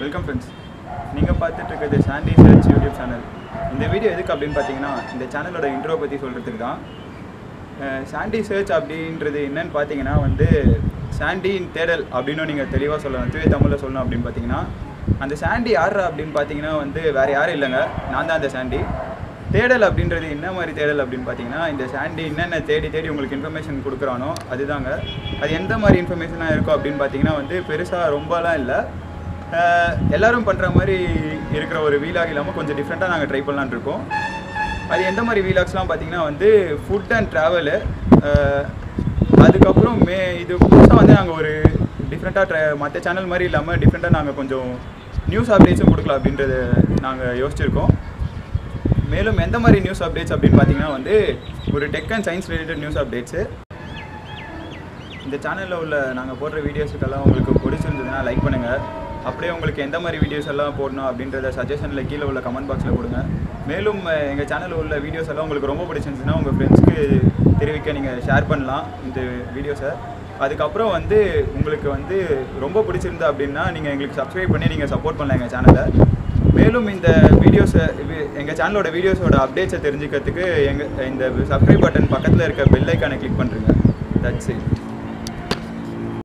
welcome friends நீங்கள் பார்த்துட்டு இருக்கிறது சாண்டி சர்ச் யூடியூப் சேனல் இந்த வீடியோ எதுக்கு அப்படின்னு பார்த்தீங்கன்னா இந்த சேனலோட இன்ட்ரோ பற்றி சொல்கிறதுக்கு தான் அஹ் சாண்டி சர்ச் அப்படின்றது என்னன்னு பார்த்தீங்கன்னா வந்து சாண்டியின் தேடல் அப்படின்னு நீங்கள் தெளிவாக சொல்லலாம் தூய தமிழில் சொல்லணும் அப்படின்னு பார்த்தீங்கன்னா அந்த சாண்டி யார் அப்படின்னு பார்த்தீங்கன்னா வந்து வேறு யாரும் இல்லைங்க நான் தான் அந்த சாண்டி தேடல் அப்படின்றது என்ன மாதிரி தேடல் அப்படின்னு பார்த்தீங்கன்னா இந்த சாண்டி என்னென்ன தேடி தேடி உங்களுக்கு இன்ஃபர்மேஷன் கொடுக்குறானோ அதுதாங்க அது எந்த மாதிரி இன்ஃபர்மேஷனாக இருக்கும் அப்படின்னு பார்த்தீங்கன்னா வந்து பெருசாக ரொம்பலாம் இல்லை அஹ் எல்லாரும் பண்ணுற மாதிரி இருக்கிற ஒரு வீலாக் இல்லாமல் கொஞ்சம் டிஃப்ரெண்ட்டாக நாங்கள் ட்ரை பண்ணலான்னு இருக்கோம் அது எந்த மாதிரி வீலாக்ஸ்லாம் பார்த்தீங்கன்னா வந்து ஃபுட் அண்ட் ட்ராவலு அதுக்கப்புறம் மே இது புதுசாக வந்து நாங்கள் ஒரு டிஃப்ரெண்ட்டாக ட்ரை மற்ற சேனல் மாதிரி இல்லாமல் டிஃப்ரெண்ட்டாக நாங்கள் கொஞ்சம் நியூஸ் அப்டேட்ஸும் கொடுக்கலாம் அப்படின்றது நாங்கள் யோசிச்சிருக்கோம் மேலும் எந்த மாதிரி நியூஸ் அப்டேட்ஸ் அப்படின்னு பார்த்தீங்கன்னா வந்து ஒரு tech and science related news updates இந்த சேனலில் உள்ள நாங்கள் போடுற வீடியோஸுக்கெல்லாம் உங்களுக்கு பிடிச்சிருந்ததுன்னா லைக் பண்ணுங்கள் அப்படியே உங்களுக்கு எந்த மாதிரி வீடியோஸ் எல்லாம் போடணும் அப்படின்றத சஜஷனில் கீழே உள்ள கமெண்ட் பாக்ஸில் கொடுங்க மேலும் அஹ், எங்கள் சேனலில் உள்ள வீடியோஸ் எல்லாம் உங்களுக்கு ரொம்ப பிடிச்சிருந்துச்சுன்னா உங்கள் ஃப்ரெண்ட்ஸ்க்கு தெரிவிக்க நீங்கள் ஷேர் பண்ணலாம் இந்த வீடியோஸை அதுக்கப்புறம் வந்து உங்களுக்கு வந்து ரொம்ப பிடிச்சிருந்தா அப்படின்னா நீங்கள் எங்களுக்கு சப்ஸ்கிரைப் பண்ணி நீங்கள் சப்போர்ட் பண்ணலாம் எங்கள் சேனலை மேலும் இந்த வீடியோஸை எங்கள் சேனலோட வீடியோஸோட அப்டேட்ஸை தெரிஞ்சுக்கிறதுக்கு எங்கள் இந்த சப்ஸ்கிரைப் பட்டன் பக்கத்தில் இருக்க பெல் ஐக்கானை கிளிக் பண்ணுறேங்க தட்ஸ் இட்